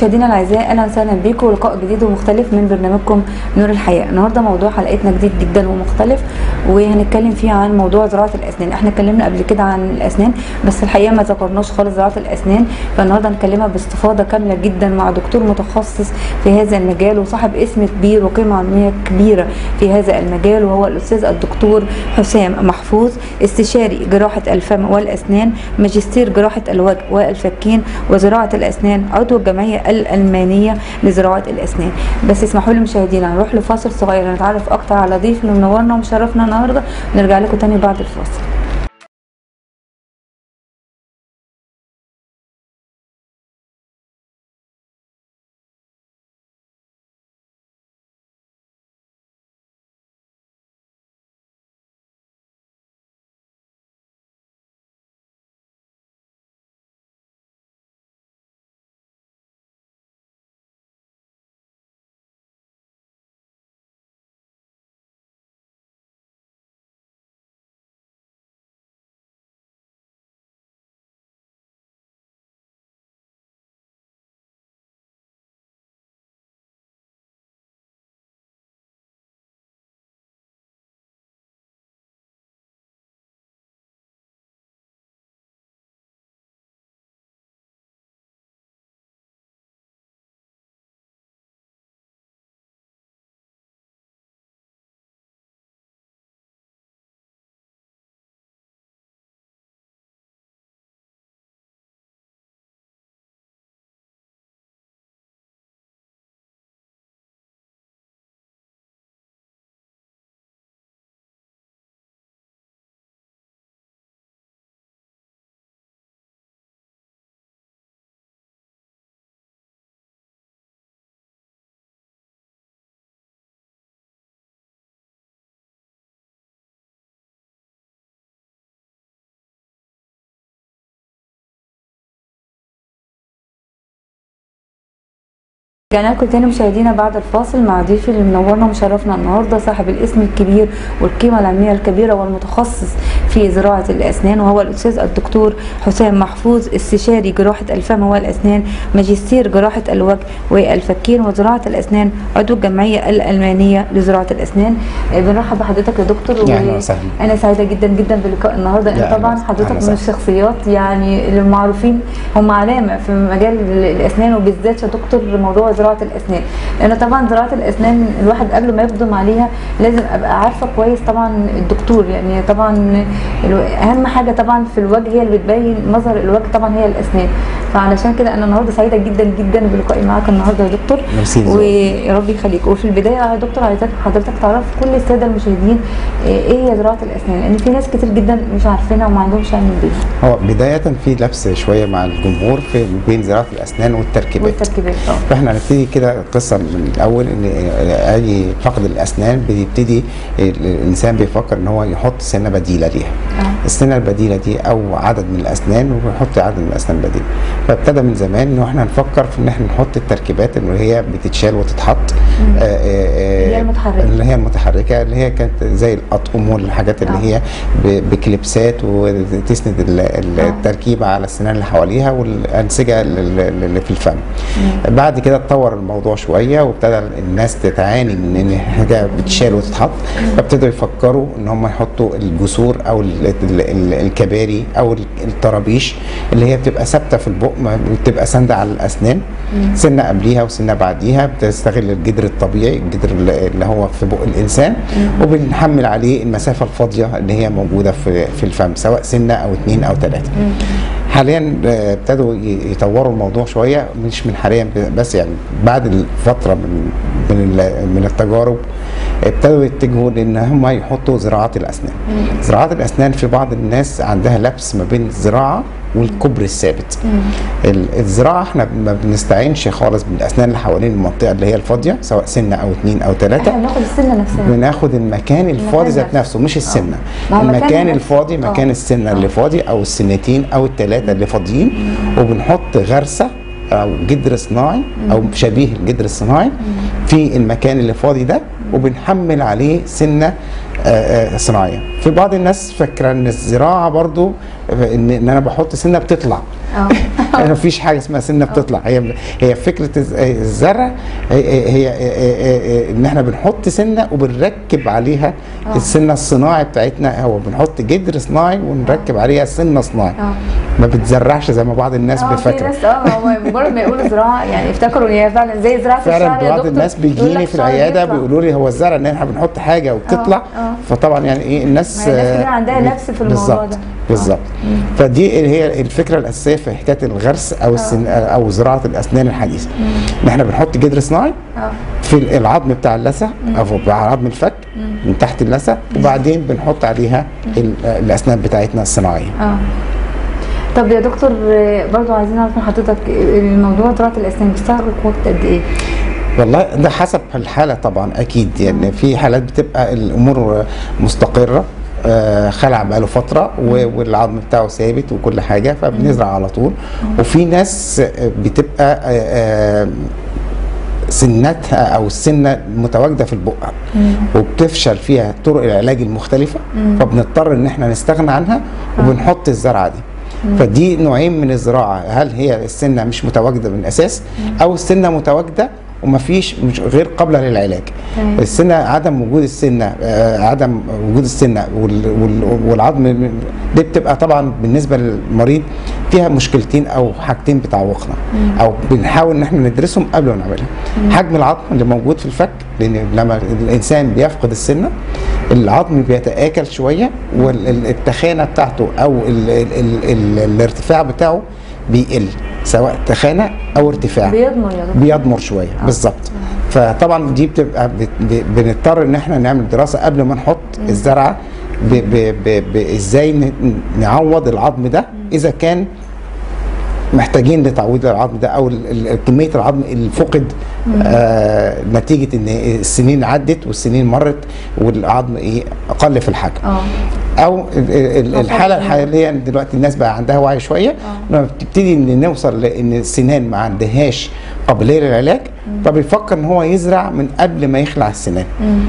مشاهدينا الاعزاء اهلا وسهلا بيكم ولقاء جديد ومختلف من برنامجكم نور الحياه النهارده موضوع حلقتنا جديد جدا ومختلف وهنتكلم فيه عن موضوع زراعه الاسنان احنا اتكلمنا قبل كده عن الاسنان بس الحقيقه ما ذكرناش خالص زراعه الاسنان فالنهارده هنكلمها باستفاضه كامله جدا مع دكتور متخصص في هذا المجال وصاحب اسم كبير وقيمه علميه كبيره في هذا المجال وهو الاستاذ الدكتور حسام محفوظ استشاري جراحه الفم والاسنان ماجستير جراحه الوجه والفكين وزراعه الاسنان عضو الجمعيه الالمانيه لزراعه الاسنان بس اسمحوا لي مشاهدينا هنروح لفاصل صغير نتعرف اكتر على ضيف اللي منورنا ومشرفنا النهارده ونرجع لكم تاني بعد الفاصل رجعنا لكم تاني مشاهدينا بعد الفاصل مع ضيفي اللي منورنا ومشرفنا النهارده صاحب الاسم الكبير والقيمه العلميه الكبيره والمتخصص في زراعه الاسنان وهو الاستاذ الدكتور حسام محفوظ استشاري جراحه الفم والاسنان ماجستير جراحه الوجه والفكين وزراعه الاسنان عضو الجمعيه الالمانيه لزراعه الاسنان آه، بنرحب بحضرتك يا دكتور يا أهلا وسهلا. انا سعيده جدا جدا بلقاء النهارده يا انت أهلا طبعا وسهلا. حضرتك أهلا من وسهلا. الشخصيات يعني اللي معروفين هم علامه في مجال الاسنان وبالذات يا دكتور موضوع زراعه الاسنان لان طبعا زراعه الاسنان الواحد قبل ما يقدم عليها لازم ابقى عارفه كويس طبعا الدكتور يعني طبعا الو- اهم حاجه طبعا في الوجه هي اللي بتبين مظهر الوجه طبعا هي الاسنان فعلشان كده انا النهارده سعيده جدا جدا بلقائي معاك النهارده يا دكتور ميرسي يا زوزو. ويا رب يخليك وفي البدايه يا دكتور عايزاك حضرتك تعرف كل الساده المشاهدين ايه هي زراعه الاسنان لان في ناس كتير جدا مش عارفينها وما عندهمش علم بيها هو بداية في لبس شوية مع الجمهور في بين زراعة الأسنان والتركيبات والتركيبات اه فاحنا هنبتدي كده القصة من الأول إن أي فقد الأسنان بيبتدي الإنسان بيفكر إن هو يحط سنة بديلة ليها آه. السنة البديلة دي أو عدد من الأسنان وبيحط عدد من الأسنان بديلة فابتدى من زمان إن احنا نفكر في إن احنا نحط التركيبات اللي هي بتتشال وتتحط آه، آه، آه، اللي هي المتحركة. اللي هي المتحركة اللي هي كانت زي الأطقم والحاجات اللي آه. هي ب- بكليبسات وتسند ال- ال- آه. التركيبه على السنان اللي حواليها والانسجه اللي اللي في الفم بعد كده اتطور الموضوع شويه وابتدى الناس تتعاني من ان حاجه بتشال وتتحط فابتدوا يفكروا ان هم يحطوا الجسور او ال- ال- ال- الكباري او ال- الطرابيش اللي هي بتبقى ثابته في البق ما بتبقى سانده على الاسنان سنه قبليها وسنه بعديها بتستغل الجدر الطبيعي الجدر اللي اللي هو في بق الانسان وبنحمل عليه المسافه الفاضيه اللي هي موجوده في في الفم سواء سنه او اتنين او ثلاثه حاليا آه، ابتدوا ي- يطوروا الموضوع شويه مش من حاليا ب- بس يعني بعد الفتره من من ال- من التجارب ابتدوا يتجهوا لان هم يحطوا زراعه الاسنان زراعه الاسنان في بعض الناس عندها لبس ما بين الزراعه والكبر الثابت ال- الزراعه احنا ما بنستعينش خالص بالاسنان اللي حوالين المنطقه اللي هي الفاضيه سواء سنه او اتنين او ثلاثه احنا بناخد السنه نفسها بناخد المكان الفاضي ذات نفسه. نفسه مش السنه ما هو مكان المكان نفسه. الفاضي آه. مكان السنه اللي آه. فاضي او السنتين او الثلاثه اللي فاضيين وبنحط غرسه او جدر صناعي او شبيه الجدر الصناعي في المكان اللي فاضي ده وبنحمل عليه سنه آه، آه، صناعيه في بعض الناس فاكره ان الزراعه برضو ان ان انا بحط سنه بتطلع اه ما فيش حاجه اسمها سنه بتطلع هي هي فكره الز- الزرع هي, هي, هي ان احنا بنحط سنه وبنركب عليها آه. السنه الصناعي بتاعتنا هو بنحط جدر صناعي ونركب عليها سنه صناعي اه ما بتزرعش زي ما بعض الناس اه في بتفكر ناس اه هو مجرد ما يقولوا زراعه يعني افتكروا ان هي فعلا زي زراعه الشعر فعلا يا بعض دكتور الناس يقول بيجيني لك في شعر العياده بيطلع. بيقولوا لي هو الزرع ان احنا بنحط حاجه وبتطلع آه. فطبعا يعني ايه الناس ما هي الناس كلها آه، عندها بي- نفس في الموضوع بالظبط ده. بالظبط فدي اللي هي الفكره الاساسيه في حكايه الغرس او السن او زراعه الاسنان الحديثه ان احنا بنحط جدر صناعي اه في العظم بتاع اللثه او في عظم الفك من تحت اللثه وبعدين بنحط عليها ال- الاسنان بتاعتنا الصناعيه اه طب يا دكتور آه، برضو عايزين نعرف من حضرتك آه، الموضوع زراعه الاسنان بيستغرق وقت قد ايه؟ والله ده حسب الحالة طبعا أكيد يعني في حالات بتبقى الأمور مستقرة آه، خلع بقاله فترة و- والعظم بتاعه ثابت وكل حاجة فبنزرع على طول وفي ناس آه، بتبقى آه، آه، سنتها او السنه متواجده في البق وبتفشل فيها طرق العلاج المختلفه فبنضطر ان احنا نستغنى عنها وبنحط الزرعه دي فدي نوعين من الزراعه هل هي السنه مش متواجده من الاساس او السنه متواجده ومفيش مش غير قابله للعلاج تمام. السنه عدم وجود السنه آه، عدم وجود السنه وال- وال- والعظم دي بتبقى طبعا بالنسبه للمريض فيها مشكلتين او حاجتين بتعوقنا او بنحاول ان احنا ندرسهم قبل ما نعملها حجم العظم اللي موجود في الفك لان لما الانسان بيفقد السنه العظم بيتاكل شويه والتخانه بتاعته او ال ال ال ال الارتفاع بتاعه بيقل سواء تخانه او ارتفاع بيضمر يا دكتور بيضمر شويه بالظبط فطبعا دي بتبقى بت- ب- بنضطر ان احنا نعمل دراسه قبل ما نحط الزرعه ب- ب- ب- ب- ازاي ن- نعوض العظم ده اذا كان محتاجين لتعويض العظم ده او ال- ال- كميه العظم اللي فقد آه نتيجه ان السنين عدت والسنين مرت والعظم ايه اقل في الحجم اه او ال- ال- الحاله طبعاً. الحاليه دلوقتي الناس بقى عندها وعي شويه لما بتبتدي ان نوصل لان السنان ما عندهاش قابليه للعلاج فبيفكر ان هو يزرع من قبل ما يخلع السنان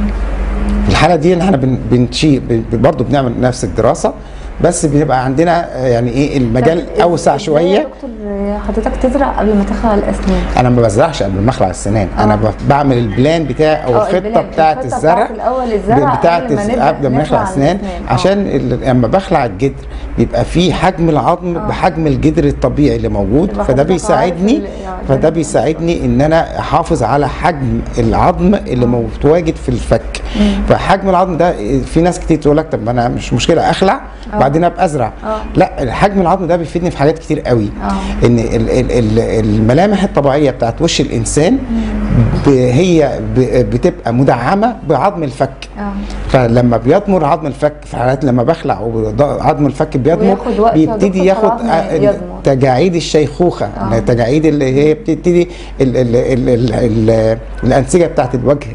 في الحاله دي احنا بن- بنشيل ب- برضه بنعمل نفس الدراسه بس بيبقى عندنا آه، يعني ايه المجال طب اوسع إزاي يا شويه دكتور آه، حضرتك تزرع قبل ما تخلع الاسنان انا ما بزرعش قبل ما اخلع السنان آه. انا ب- بعمل البلان بتاعي او آه، الخطه البلان. بتاعه الخطة الزرع بتاعت الأول الزرع بتاعه قبل ما الز- نبدأ قبل ما نخلع نخلع السنان الأسنان. آه. عشان ال- لما بخلع الجدر بيبقى فيه حجم العظم بحجم الجدر الطبيعي اللي موجود يبقى فده حضرتك بيساعدني عارف ال- يعني فده الجدر بيساعدني ان انا احافظ على حجم العظم اللي متواجد في الفك فحجم العظم ده في ناس كتير تقول لك طب ما انا مش مشكله اخلع بعدين ابقى ازرع آه. لا حجم العظم ده بيفيدني في حاجات كتير قوي آه. ان ال- ال- ال- الملامح الطبيعيه بتاعت وش الانسان ب- هي ب- بتبقى مدعمه بعظم الفك اه فلما بيضمر عظم الفك في حالات لما بخلع وعظم الفك بيضمر وياخد وقت يا بيبتدي دكتور ياخد العظم آه، يضمر. تجاعيد الشيخوخه آه. التجاعيد اللي هي بتبتدي ال ال ال ال ال الانسجه بتاعت الوجه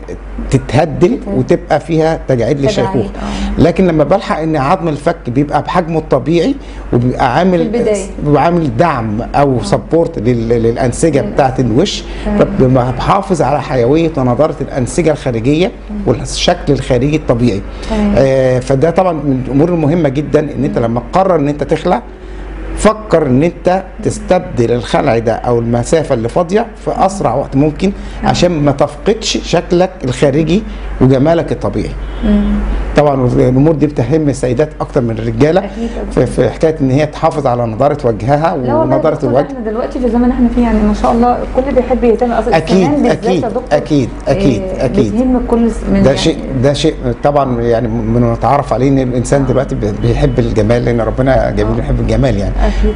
تتهدل وتبقى فيها تجاعيد تجاعيد، للشيخوخه آه. لكن لما بلحق ان عظم الفك بيبقى بحجمه الطبيعي وبيبقى عامل في البداية. بيبقى عامل دعم او سبورت للانسجه بتاعت الوش فببقى بحافظ على حيويه ونضاره الانسجه الخارجيه والشكل الخارجي الطبيعي تمام. آه فده طبعا من الامور المهمه جدا ان انت لما تقرر ان انت تخلع فكر ان انت تستبدل الخلع ده او المسافه اللي فاضيه في اسرع وقت ممكن عشان ما تفقدش شكلك الخارجي وجمالك الطبيعي طبعا الامور دي بتهم السيدات اكتر من الرجاله أكيد. في, في حكايه ان هي تحافظ على نضاره وجهها لا والله يا ونضاره دكتور، الوجه احنا دلوقتي في الزمن اللي احنا فيه يعني ما شاء الله الكل بيحب يهتم اصلا أكيد، السنان بالذات أكيد، يا دكتور أكيد، أكيد، آه، أكيد. بتهم الكل من ده يعني شيء ده شيء طبعا يعني من المتعارف عليه ان الانسان دلوقتي بي- بيحب الجمال لان ربنا جميل آه. بيحب الجمال يعني أكيد.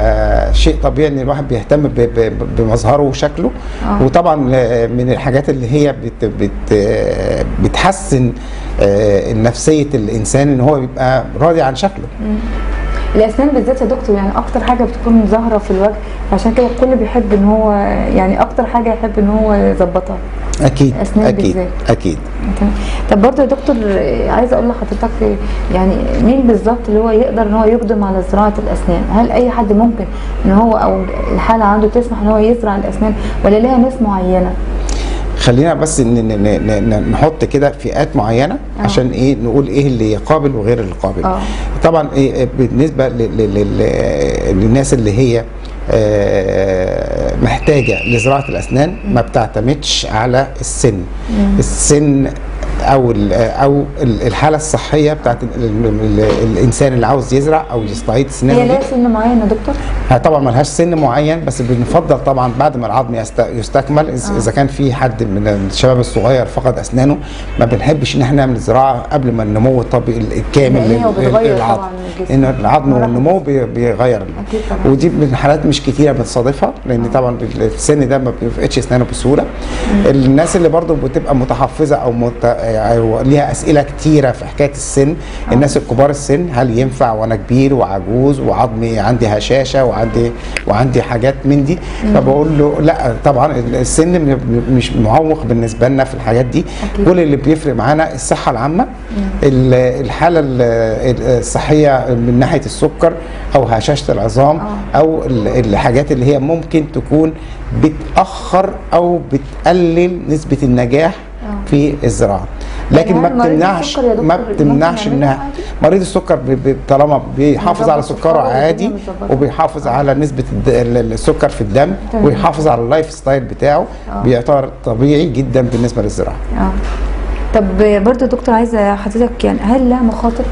فشيء طبيعي ان الواحد بيهتم ب- ب- بمظهره وشكله آه. وطبعا آه، من الحاجات اللي هي بت بت آه، بتحسن آه، نفسيه الانسان ان هو بيبقى راضي عن شكله الاسنان بالذات يا دكتور يعني اكتر حاجه بتكون ظاهره في الوجه فعشان كده الكل بيحب ان هو يعني اكتر حاجه يحب ان هو يظبطها اكيد أسنان اكيد بالذات. اكيد تمام. طب برضه يا دكتور آه، عايزه اقول لحضرتك آه، يعني مين بالظبط اللي هو يقدر ان هو يقدم على زراعه الاسنان هل اي حد ممكن ان هو او الحاله عنده تسمح ان هو يزرع الاسنان ولا ليها ناس معينه خلينا بس ن- ن- ن- ن- نحط كده فئات معينه آه. عشان ايه نقول ايه اللي يقابل وغير اللي قابل آه. طبعا إيه بالنسبه ل- ل- لل- للناس اللي هي آه، محتاجه لزراعه الاسنان ما بتعتمدش على السن السن او ال- او ال- الحاله الصحيه بتاعت ال- ال- ال- الانسان اللي عاوز يزرع او يستعيد هي سنانه لها دي سن معين يا دكتور ها طبعا ملهاش سن معين بس بنفضل طبعا بعد ما العظم يست- يستكمل إذ- اذا كان في حد من الشباب الصغير فقد اسنانه ما بنحبش ان احنا نعمل زراعه قبل ما النمو الطبيعي الكامل لأن هي لل- بتغير للعظم طبعاً الجسم. ان العظم مراحل. والنمو بي- بيغير أكيد طبعاً. ودي من الحالات مش كتيره بتصادفها لان طبعا السن ده ما بيفقدش اسنانه بسهوله الناس اللي برضو بتبقى متحفظه او مت... أو ليها اسئله كتيره في حكايه السن الناس الكبار السن هل ينفع وانا كبير وعجوز وعظمي عندي هشاشه وعندي وعندي حاجات من دي فبقول له لا طبعا السن م- مش معوق بالنسبه لنا في الحاجات دي أكيد. كل اللي بيفرق معانا الصحه العامه ال- الحاله ال- الصحيه من ناحيه السكر او هشاشه العظام آه. او ال- الحاجات اللي هي ممكن تكون بتاخر او بتقلل نسبه النجاح آه. في الزراعه لكن يعني ما هل مريض بتمنعش السكر يا دكتور ما ممكن بتمنعش يعملها انها عادي؟ مريض السكر ب- ب- طالما بيحافظ على مظبط سكره سكره عادي والدنيا مظبطة. وبيحافظ على نسبه الد- ال- السكر في الدم تمام. ويحافظ على اللايف ستايل بتاعه آه. بيعتبر طبيعي جدا بالنسبه للزراعه اه طب برضه يا دكتور عايزه حضرتك يعني هل لها مخاطر؟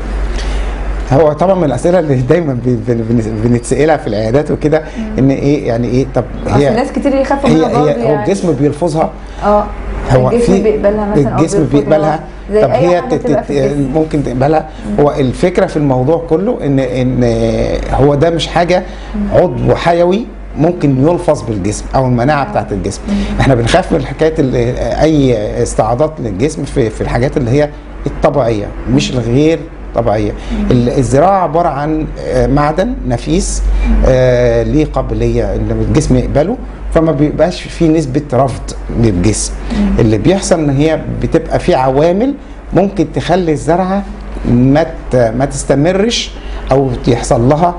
هو طبعا من الاسئله اللي دايما بن- بن- بن- بنتسالها في العيادات وكده ان ايه يعني ايه طب اصل هي ناس كتير يخافوا هي منها برضه هي هو يعني. الجسم بيلفظها اه هو الجسم في بيقبلها مثلا أو الجسم بيرفضها بيقبلها زي طب أي هي حاجة تت- بتبقى في الجسم. ممكن تقبلها هو الفكره في الموضوع كله ان ان هو ده مش حاجه عضو حيوي ممكن يلفظ بالجسم او المناعه بتاعت الجسم احنا بنخاف من حكايه ال- اي استعاضات للجسم في في الحاجات اللي هي الطبيعيه مش الغير طبيعيه ال- الزراعه عباره عن آه، معدن نفيس آه، ليه قابليه ان الجسم يقبله فما بيبقاش في نسبه رفض للجسم اللي بيحصل ان هي بتبقى في عوامل ممكن تخلي الزرعه ما ت- ما تستمرش او يحصل لها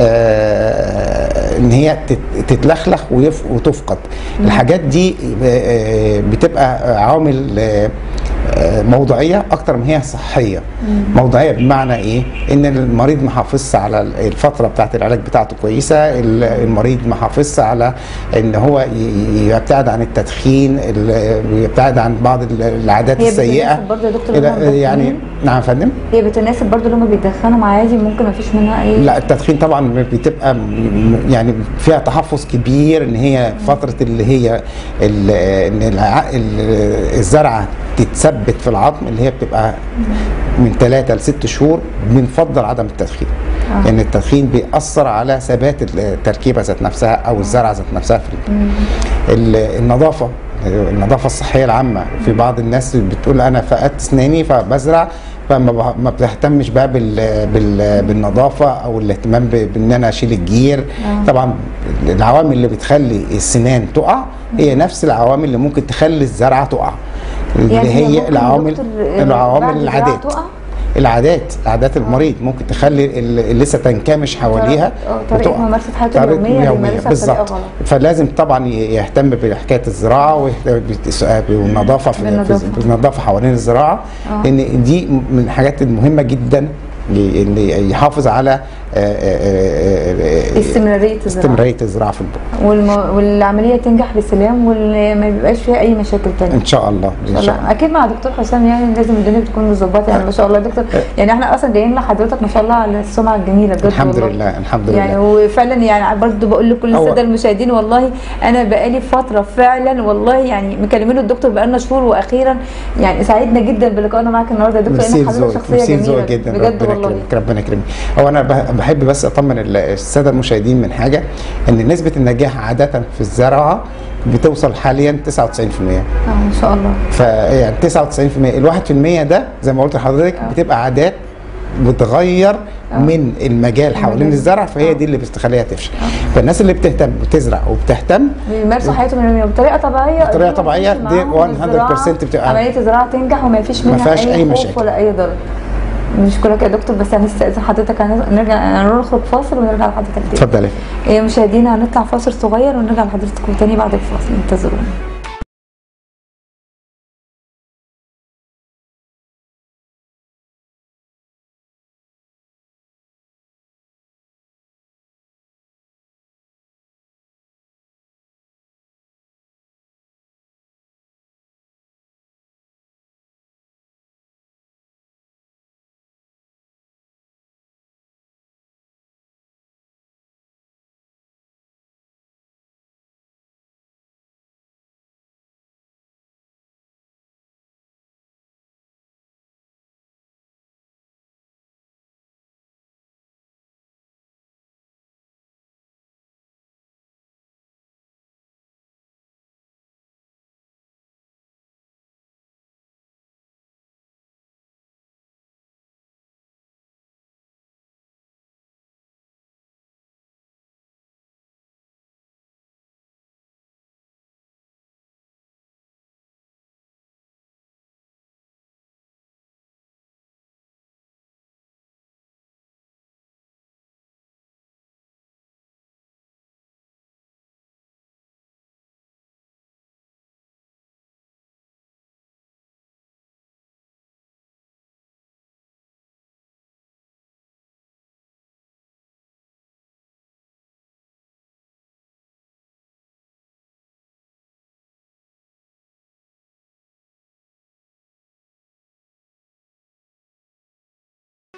آه، ان هي تت- تتلخلخ ويف- وتفقد الحاجات دي آه، بتبقى عوامل آه، آه، موضوعيه اكتر ما هي صحيه موضوعيه بمعنى ايه ان المريض ما حافظش على الفتره بتاعت العلاج بتاعته كويسه ال- المريض ما حافظش على ان هو ي- يبتعد عن التدخين ال- يبتعد عن بعض ال- العادات هي السيئه بتناسب برضه يا دكتور إلى- اللي هم يعني مدخنين؟ نعم يا فندم هي بتناسب برضه اللي هم بيدخنوا عادي ممكن ما فيش منها اي لا التدخين طبعا بتبقى م- يعني فيها تحفظ كبير ان هي فتره اللي هي ال- ان الع- ال- الزرعه تتثبت في العظم اللي هي بتبقى من ثلاثة لست شهور بنفضل عدم التدخين آه. لان يعني التدخين بيأثر على ثبات التركيبه ذات نفسها او الزرعه ذات نفسها في ال- ال- النظافه النظافه الصحيه العامه في بعض الناس بتقول انا فقدت اسناني فبزرع فما بح- ما بتهتمش بقى بال بال بالنظافه او الاهتمام ب- بان انا اشيل الجير آه. طبعا العوامل اللي بتخلي السنان تقع هي نفس العوامل اللي ممكن تخلي الزرعه تقع اللي يعني هي ممكن العوامل دكتور، آه، العوامل بعد الزراعة العادات تقع؟ العادات عادات المريض ممكن تخلي اللي لسه تنكمش حواليها آه، طريقة وتقع. ممارسة حياته طريقة اليومية يومية، بيمارسها بطريقة بالظبط غلط. فلازم طبعا ي- يهتم بحكايه الزراعه ويهتم بالس- بالنظافه في بالنظافة. في- بالنظافه حوالين الزراعه آه. لان دي من الحاجات المهمه جدا ي- اللي يحافظ على آه، آه، آه، آه، استمرارية الزراعة استمراريه الزراعه في البقر والم... والعملية تنجح بسلام وما بيبقاش فيها أي مشاكل تانية ان شاء الله ان شاء الله الله اكيد مع دكتور حسام يعني لازم الدنيا بتكون متظبطه يعني ما شاء الله يا دكتور يعني احنا اصلا جايين لحضرتك ما شاء الله على السمعه الجميله بجد الحمد والله. لله الحمد يعني لله وفعلا يعني برضه بقول لكل هو- الساده المشاهدين والله انا بقالي فتره فعلا والله يعني مكلمين الدكتور بقالنا شهور واخيرا يعني سعدنا جدا بلقائنا معاك النهارده يا دكتور ميرسي لان حضرتك لذوقك شخصيه ميرسي جميله لذوقك جدا بجد ربنا والله يكرمك ربنا يكرمك هو انا بح- بحب بس اطمن ال- الساده المشاهدين من حاجه ان نسبه النجاح عاده في الزراعه بتوصل حاليا 99% اه ما شاء الله فيعني 99% ال 1% ده زي ما قلت لحضرتك بتبقى عادات بتغير من المجال حوالين المجال. الزرع فهي دي اللي بتخليها تفشل فالناس اللي بتهتم وتزرع وبتهتم بيمارسوا حياتهم اليوميه بطريقه طبيعيه بطريقة دي طبيعية بتمشي دي معاهم 100% الزراعة، بتبقى- عمليه الزراعه تنجح وما فيش ما منها فيهاش أي خوف مشاكل. ولا اي ضرر بنشكرك يا دكتور بس هنستأذن حضرتك هنرجع نخرج فاصل ونرجع لحضرتك تاني اتفضلي إيه، مشاهدينا هنطلع فاصل صغير ونرجع لحضرتكم تاني بعد الفاصل انتظرونا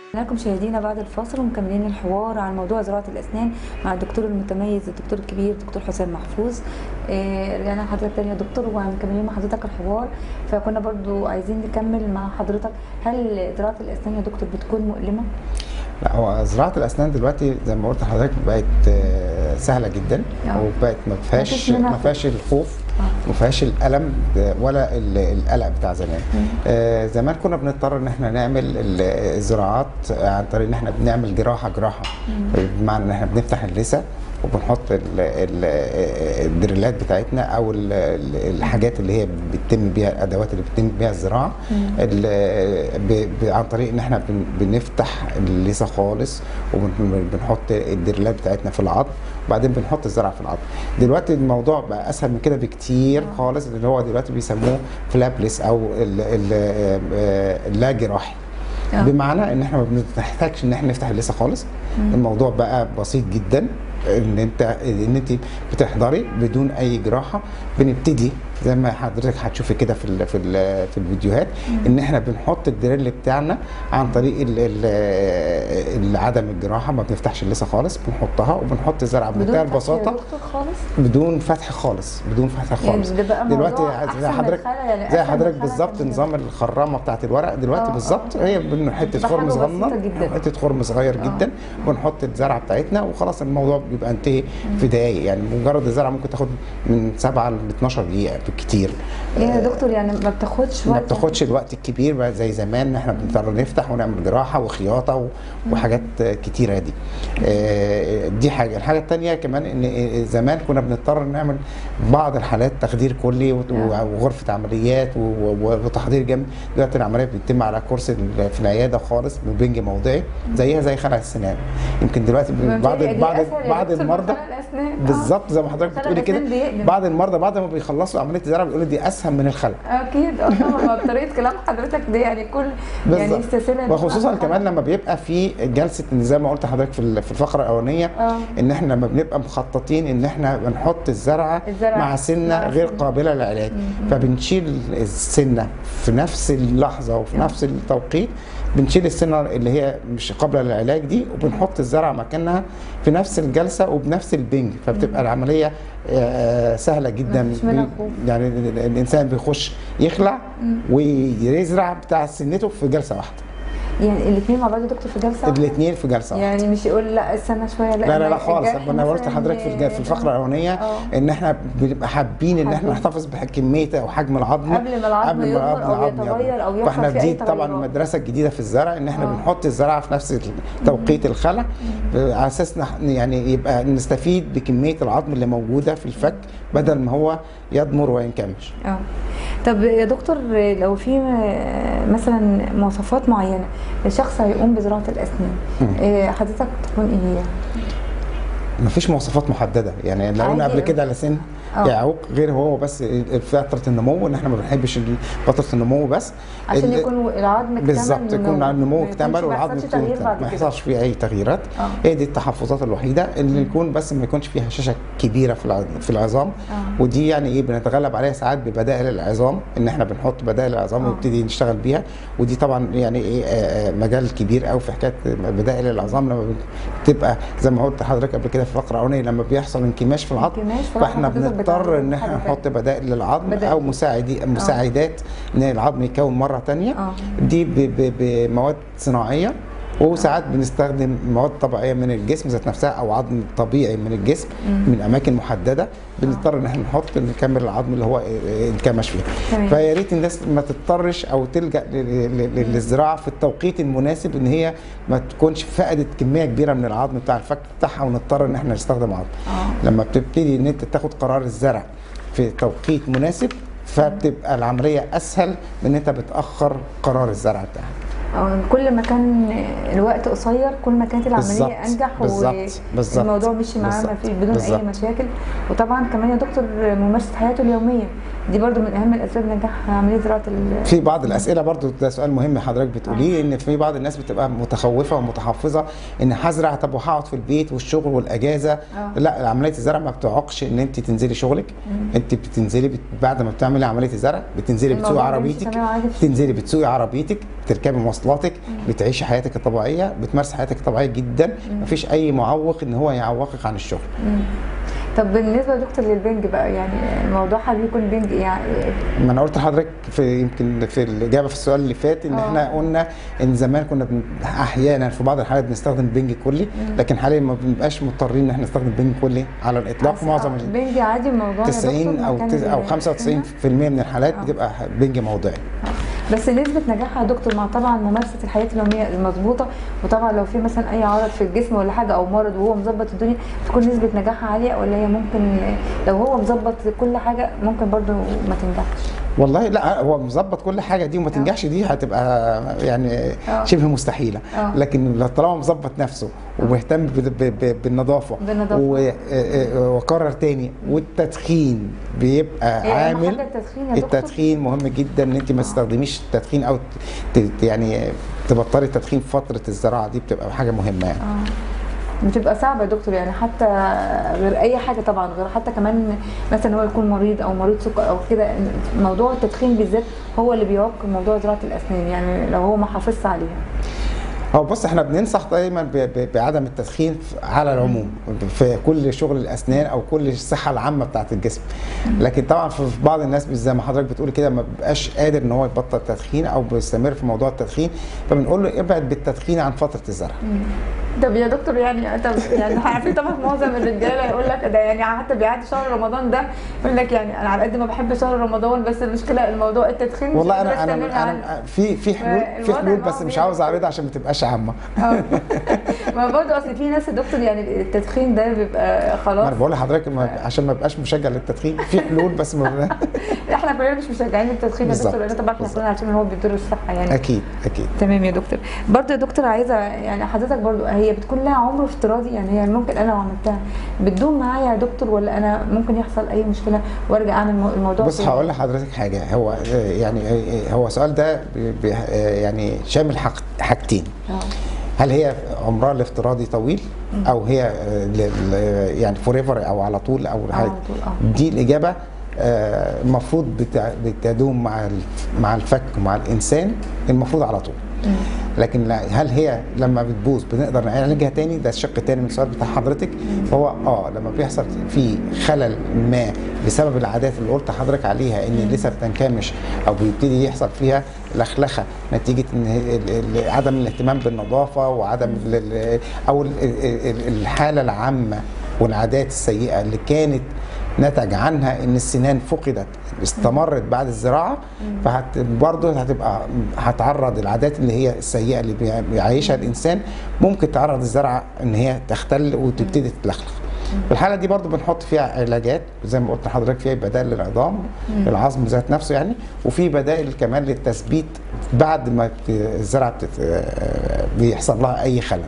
لكم مشاهدينا بعد الفاصل ومكملين الحوار عن موضوع زراعه الاسنان مع الدكتور المتميز الدكتور الكبير الدكتور حسام محفوظ إيه رجعنا لحضرتك تاني يا دكتور ومكملين مع حضرتك الحوار فكنا برضو عايزين نكمل مع حضرتك هل زراعه الاسنان يا دكتور بتكون مؤلمه؟ لا هو زراعه الاسنان دلوقتي زي ما قلت لحضرتك بقت آه، سهله جدا آه. وبقت ما فيهاش مفيش منها ما فيهاش الخوف آه. ما فيهاش الالم ولا ال- القلق بتاع زمان آه زمان كنا بنضطر ان احنا نعمل ال- الزراعات عن طريق ان احنا بنعمل جراحه جراحه بمعنى ان احنا بنفتح اللثه وبنحط ال- ال- الدريلات بتاعتنا او ال- ال- الحاجات اللي هي بتتم بيها الادوات اللي بتتم بيها الزراعه ال- ب- ب- عن طريق ان احنا بن- بنفتح اللثه خالص وبنحط الدريلات بتاعتنا في العظم وبعدين بنحط الزرع في العظم دلوقتي الموضوع بقى اسهل من كده بكتير خالص اللي هو دلوقتي بيسموه فلابلس او ال- ال- آه، اللا جراحي آه. بمعنى ان احنا ما بنحتاجش ان احنا نفتح اللثه خالص الموضوع بقى بسيط جدا ان انت ان انت بتحضري بدون اي جراحه بنبتدي زي ما حضرتك هتشوفي كده في ال في ال في الفيديوهات ان احنا بنحط الدريل بتاعنا عن طريق ال ال عدم الجراحه ما بنفتحش اللثه خالص بنحطها وبنحط الزرعه بدون بمنتهى فتح يا البساطه دكتور خالص بدون فتح خالص بدون فتح يعني خالص ده بقى موضوع دلوقتي أحسن زي من حضرتك الخلع، يعني زي أسهل من حضرتك الخلع بالظبط كمان. نظام الخرامه بتاعت الورق دلوقتي آه، بالظبط آه. هي بن- حته بتبقى خرم حاجة صغنن بسيطة جدا. حته خرم صغير آه. جدا ونحط الزرعه بتاعتنا وخلاص الموضوع بيبقى انتهي في دقايق يعني مجرد الزرعه ممكن تاخد من 7 ل 12 دقيقه بالكتير ايه يا دكتور يعني ما بتاخدش ما وقت بتاخدش الوقت الكبير بقى زي زمان ان احنا بنضطر نفتح ونعمل جراحه وخياطه و- وحاجات كتيره دي آه، دي حاجه الحاجه الثانيه كمان ان زمان كنا بنضطر نعمل بعض الحالات تخدير كلي وت- آه. وغرفه عمليات و- و- وتحضير جامد دلوقتي العمليه بتتم على كرسي ال- في العياده خالص ببنج موضعي زيها زي خلع السنان يمكن دلوقتي بعض دي بعض أسهل يا بعض دكتور من المرضى خلع الأسنان. آه. بالظبط زي ما حضرتك خلع بتقولي كده الأسنان بيقلب. بعض المرضى بعد ما بيخلصوا عمليه الزرع بيقولوا دي اسهل من الخلع اكيد اه طبعا بطريقه كلام حضرتك دي يعني كل يعني بالظبط. سلسله وخصوصا كمان لما بيبقى في جلسه إن زي ما قلت لحضرتك في ال- في الفقره الاولانيه اه. ان احنا لما بنبقى مخططين ان احنا بنحط الزرعه الزرع مع سنه مع غير سنة. قابله للعلاج فبنشيل السنه في نفس اللحظه وفي اه. نفس التوقيت بنشيل السنه اللي هي مش قابله للعلاج دي وبنحط الزرع مكانها في نفس الجلسه وبنفس البنج فبتبقى العمليه آه، سهله جدا مفيش منها بي- خوف. يعني ال- الانسان بيخش يخلع ويزرع بتاع سنته في جلسه واحده يعني الاثنين مع بعض يا دكتور في جلسه واحدة؟ الاثنين في جلسه واحده يعني مش يقول لا استنى شويه لا لا لا لا أنا خالص الجرح انا قلت مثلاً لحضرتك في الج- في الفقره الاولانيه اه. ان احنا بنبقى حابين ان احنا حابين. نحتفظ بكميه او حجم العظم قبل ما العظم قبل ما يكبر العظم- أو العظم يتغير يكبر. أو يحصل فاحنا فيه دي أي طبعا تغيرات. المدرسه الجديده في الزرع ان احنا اه. بنحط الزرع في نفس توقيت الخلع على اساس نح- يعني يبقى نستفيد بكميه العظم اللي موجوده في الفك بدل ما هو يضمر وينكمش اه طب يا دكتور لو في م- مثلا مواصفات معينه لشخص هيقوم بزراعه الاسنان إيه حضرتك تكون ايه هي؟ مفيش مواصفات محدده يعني اللي قلنا عادي. قبل كده على سن اه. يعوق غير هو بس فتره النمو ان احنا ما بنحبش ال- فتره النمو بس عشان ال- يكون العظم اكتمل بالظبط يكون ونمو. النمو ما يكونش- اكتمل والعظم ما يحصلش يكون تغيير اكتمل. بعد ما كده يحصلش فيه اي تغييرات اه. هي دي التحفظات الوحيده اللي يكون بس ما يكونش فيها هشاشه كبيره في الع- في العظام اه. ودي يعني ايه بنتغلب عليها ساعات ببدائل العظام ان احنا بنحط بدائل العظام اه. ونبتدي نشتغل بيها ودي طبعا يعني ايه آه، آه، مجال كبير قوي في حكايه بدائل العظام لما بتبقى زي ما قلت لحضرتك قبل كده في الفقره الاولانيه لما بيحصل انكماش في العظم انكماش في العظم فاحنا حضرتك بنضطر بتعمل ان حاجة احنا تانية. نحط بدائل للعظم بدائل. او مساعدي مساعدات ان العظم يكون مره تانية اه. دي ب- ب- بمواد صناعيه وساعات بنستخدم مواد طبيعيه من الجسم ذات نفسها او عظم طبيعي من الجسم من اماكن محدده بنضطر ان احنا نحط نكمل العظم اللي هو انكمش فيه تمام. فيا ريت الناس ما تضطرش او تلجا ل- ل- ل- للزراعه في التوقيت المناسب ان هي ما تكونش فقدت كميه كبيره من العظم بتاع الفك بتاعها ونضطر ان احنا نستخدم عظم اه. لما بتبتدي ان انت تاخد قرار الزرع في توقيت مناسب فبتبقى العمليه اسهل من ان انت بتاخر قرار الزرع بتاعك أو كل ما كان الوقت قصير كل ما كانت العمليه بالظبط، انجح بالظبط، بالظبط، والموضوع مشي معاه ما بالظبط، في بدون اي بالظبط. مشاكل وطبعا كمان يا دكتور ممارسه حياته اليوميه دي برضو من اهم الاسباب نجاح عمليه زراعه ال- في بعض الاسئله برضو ده سؤال مهم حضرتك بتقوليه ان في بعض الناس بتبقى متخوفه ومتحفظه ان هزرع طب وهقعد في البيت والشغل والاجازه آه. لا عمليه الزرع ما بتعوقش ان انت تنزلي شغلك انت بتنزلي بت... بعد ما بتعملي عمليه الزرع بتنزلي الموضوع بتسوقي بيمشي عربيتك تمام عادي في تنزلي بتسوقي عربيتك بتركبي مواصلاتك بتعيشي حياتك الطبيعيه بتمارسي حياتك الطبيعيه جدا مفيش اي معوق ان هو يعوقك عن الشغل طب بالنسبه يا دكتور للبنج بقى يعني الموضوع هل بيكون بنج يعني ما انا قلت لحضرتك في يمكن في الاجابه في السؤال اللي فات ان آه. احنا قلنا ان زمان كنا بن- احيانا في بعض الحالات بنستخدم بنج كلي لكن حاليا ما بنبقاش مضطرين ان احنا نستخدم بنج كلي على الاطلاق معظم ال بنج عادي الموضوع يا 90 دكتور او مكان تس- او ال- 95% من الحالات آه. بتبقى بنج موضعي بس نسبة نجاحها يا دكتور مع طبعا ممارسة الحياة اليومية المظبوطة وطبعا لو في مثلا أي عرض في الجسم ولا حاجة أو مرض وهو مظبط الدنيا تكون نسبة نجاحها عالية ولا هي ممكن لو هو مظبط كل حاجة ممكن برضو ما تنجحش والله لا هو مظبط كل حاجه دي وما تنجحش دي هتبقى يعني آه. شبه مستحيله آه. لكن لو طالما مظبط نفسه ومهتم ب- ب- ب- بالنظافه بالنظافة. و- آه، آه، وكرر تاني والتدخين بيبقى إيه أهم عامل حاجة التدخين يا دكتور؟ التدخين مهم جدا ان انت ما تستخدميش التدخين او ت- ت- يعني تبطلي التدخين في فتره الزراعه دي بتبقى حاجه مهمه يعني. اه بتبقى صعبة يا دكتور يعني حتى غير أي حاجة طبعا غير حتى كمان مثلا هو يكون مريض أو مريض سكر أو كده موضوع التدخين بالذات هو اللي بيعوق موضوع زراعة الأسنان يعني لو هو ما حافظش عليها هو بص احنا بننصح دايما ب- ب- بعدم التدخين في- على العموم في كل شغل الاسنان او كل الصحه العامه بتاعت الجسم لكن طبعا في في بعض الناس زي ما حضرتك بتقولي كده ما بيبقاش قادر ان هو يبطل تدخين او بيستمر في موضوع التدخين فبنقول له ابعد بالتدخين عن فتره الزرع طب يا دكتور يعني طب يعني عارفين طبعا معظم الرجاله يقول لك ده يعني حتى بيعدي شهر رمضان ده يقول لك يعني انا على قد ما بحب شهر رمضان بس المشكله الموضوع التدخين مش والله قادرة انا أستمر انا عنه. انا في في حلول في الوضع حلول إن هو بس مش بيبقى- عاوز اعرضها عشان ما تبقاش عامه آه. ما برضه اصل في ناس يا دكتور يعني التدخين ده بيبقى ما خلاص انا بقول لحضرتك ما- عشان ما ابقاش مشجع للتدخين في حلول بس ما احنا كلنا مش مشجعين التدخين يا دكتور بالظبط. لان طبعا احنا بالظبط. كلنا عارفين ان هو بيضر الصحه يعني اكيد اكيد تمام يا دكتور برضه يا دكتور عايزه يعني حضرتك برضه هي بتكون لها عمر افتراضي يعني هي ممكن انا لو عملتها بتدوم معايا يا دكتور ولا انا ممكن يحصل اي مشكله وارجع اعمل مو- الموضوع بص تاني؟ هقول لحضرتك حاجه هو آه، يعني آه، هو السؤال ده بي- بي- آه، يعني شامل حق- حاجتين اه هل هي عمرها الافتراضي طويل او هي آه، ل- ل- يعني فور ايفر او على طول او على حاجة؟ طول، آه. دي الاجابه آه، المفروض بتع- بتدوم مع الف- مع الفك ومع الانسان المفروض على طول لكن لا- هل هي لما بتبوظ بنقدر نعالجها تاني ده الشق التاني من السؤال بتاع حضرتك فهو اه لما بيحصل في خلل ما بسبب العادات اللي قلت لحضرتك عليها ان لسه بتنكمش او بيبتدي يحصل فيها لخلخه نتيجه ان ال- ال- عدم الاهتمام بالنظافه وعدم ال- ال- او ال- ال- ال- الحاله العامه والعادات السيئه اللي كانت نتج عنها ان السنان فقدت استمرت بعد الزراعه فهت برضه هتبقى هتعرض العادات اللي هي السيئه اللي بي- بيعيشها الانسان ممكن تعرض الزرعه ان هي تختل وتبتدي تتلخلخ في الحاله دي برضو بنحط فيها علاجات زي ما قلت لحضرتك فيها بدائل للعظام العظم ذات نفسه يعني وفي بدائل كمان للتثبيت بعد ما بت- الزرعه بتت... آه، بيحصل لها اي خلل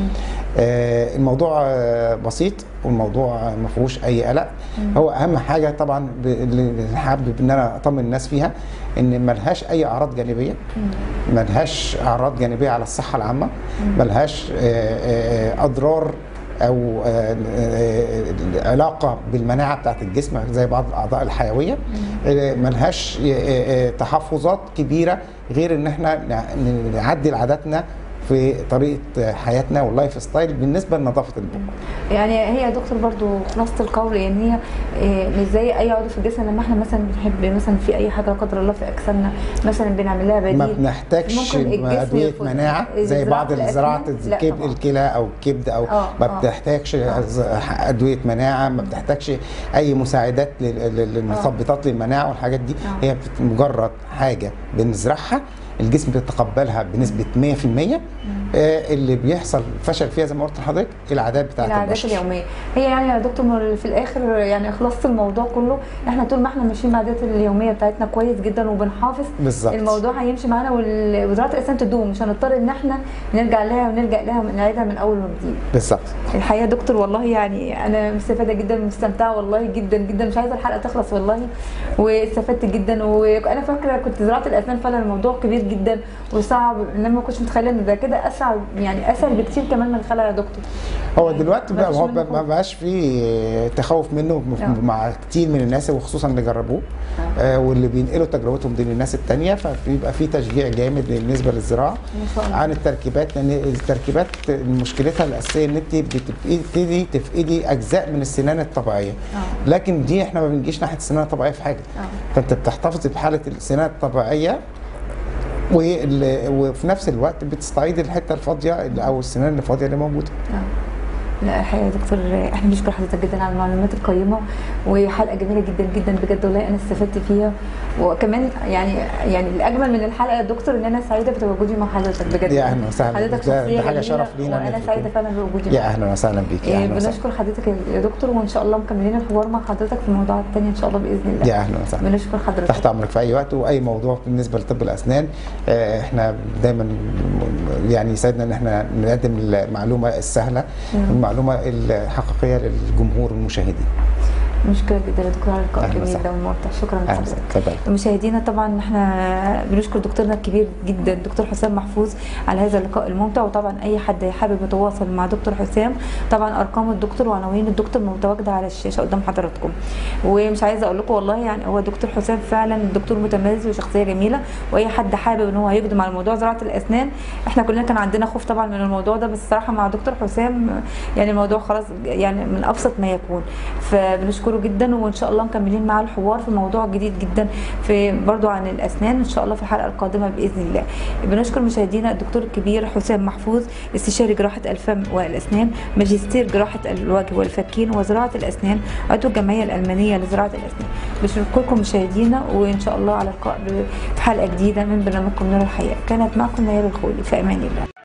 آه، الموضوع آه، بسيط والموضوع آه، ما فيهوش اي قلق هو اهم حاجه طبعا ب- اللي حابب ان انا اطمن الناس فيها ان ملهاش اي اعراض جانبيه ملهاش اعراض جانبيه على الصحه العامه ملهاش آه، آه، اضرار او آه، آه، علاقه بالمناعه بتاعت الجسم زي بعض الاعضاء الحيويه آه، ملهاش آه، آه، تحفظات كبيره غير ان احنا نع- نعدل عاداتنا في طريقه حياتنا واللايف ستايل بالنسبه لنظافه البق يعني هي يا دكتور برضو خلاصه القول يعني هي إيه، مش زي اي عضو في الجسم لما احنا مثلا بنحب مثلا في اي حاجه لا قدر الله في اجسامنا مثلا بنعمل لها بديل ما بنحتاجش ممكن الجسم ادويه يرفض. مناعه إيه، زي بعض زراعة زراعه الأسنان؟ لا الكبد طبعاً. الكلى او الكبد او آه، ما آه. بتحتاجش ز- ادويه مناعه ما بتحتاجش اي مساعدات لل- لل- للمثبطات للمناعه والحاجات دي آه. هي بت- مجرد حاجه بنزرعها الجسم بيتقبلها بنسبه 100% آه، اللي بيحصل فشل فيها زي ما قلت لحضرتك العادات بتاعت العادات البشر اليوميه هي يعني يا دكتور في الاخر يعني خلاصه الموضوع كله احنا طول ما احنا ماشيين بالعادات اليوميه بتاعتنا كويس جدا وبنحافظ بالظبط. الموضوع هيمشي معانا وال- وزراعه الاسنان تدوم مش هنضطر ان احنا نرجع لها ونلجا لها ونعيدها من اول وجديد بالظبط الحقيقه يا دكتور والله يعني انا مستفاده جدا مستمتعه والله جدا جدا مش عايزه الحلقه تخلص والله واستفدت جدا وانا فاكره كنت زراعه الاسنان فعلا الموضوع كبير جدا وصعب انا ما كنتش متخيله ان ده كده اسرع يعني اسهل بكتير كمان من الخلع يا دكتور هو دلوقتي بقى مفيش هو منه ما بقاش فيه تخوف منه آه. مع كتير من الناس وخصوصا اللي جربوه آه واللي بينقلوا تجربتهم دي للناس التانية فبيبقى في تشجيع جامد بالنسبه للزراعه ما شاء الله عن التركيبات لان التركيبات مشكلتها الاساسيه ان انت بتبتدي تفقدي اجزاء من السنان الطبيعيه آه. لكن دي احنا ما بنجيش ناحيه السنان الطبيعيه في حاجه آه. فانت بتحتفظي بحاله السنان الطبيعيه وال- وفي نفس الوقت بتستعيد الحته الفاضيه اللي- او السنان اللي فاضيه اللي موجوده آه. لا الحقيقه يا دكتور احنا بنشكر حضرتك جدا على المعلومات القيمه وحلقه جميله جدا جدا بجد والله انا استفدت فيها وكمان يعني يعني الاجمل من الحلقه يا دكتور ان انا سعيده بتواجدي مع حضرتك بجد يا أهلا وسهلا. حضرتك ده- شخصيه ده حاجة جميلة شرف لينا وانا إنك سعيده تكون- فعلا بوجودي يا معاك. اهلا وسهلا بيك يا إيه، اهلا وسهلا بنشكر حضرتك يا دكتور وان شاء الله مكملين الحوار مع حضرتك في موضوعات تانية ان شاء الله باذن الله يا اهلا وسهلا بنشكر حضرتك تحت امرك في اي وقت واي موضوع بالنسبه لطب الاسنان آه، احنا دايما يعني يسعدنا ان احنا نقدم المعلومه السهله المعلومه الحقيقيه للجمهور والمشاهدين مشكلة جدا يا دكتور على اللقاء أهلا الجميل وسهلا. ده والموضوع شكرا اهلا لحضرتك وسهلا اتفضل. مشاهدينا طبعا احنا بنشكر دكتورنا الكبير جدا دكتور حسام محفوظ على هذا اللقاء الممتع وطبعا اي حد حابب يتواصل مع دكتور حسام طبعا ارقام الدكتور وعناوين الدكتور متواجده على الشاشه قدام حضراتكم ومش عايزه اقول لكم والله يعني هو دكتور حسام فعلا دكتور متميز وشخصيه جميله واي حد حابب ان هو هيقدم على موضوع زراعه الاسنان احنا كلنا كان عندنا خوف طبعا من الموضوع ده بس الصراحه مع دكتور حسام يعني الموضوع خلاص يعني من ابسط ما يكون فبنشكره جدا وان شاء الله مكملين معاه الحوار في موضوع جديد جدا في برضو عن الاسنان ان شاء الله في الحلقه القادمه باذن الله بنشكر مشاهدينا الدكتور الكبير حسام محفوظ استشاري جراحه الفم والاسنان ماجستير جراحه الوجه والفكين وزراعه الاسنان عضو الجمعيه الالمانيه لزراعه الاسنان بشكركم مشاهدينا وان شاء الله على لقاء في حلقه جديده من برنامجكم نور الحياه كانت معكم نيال الخولي في امان الله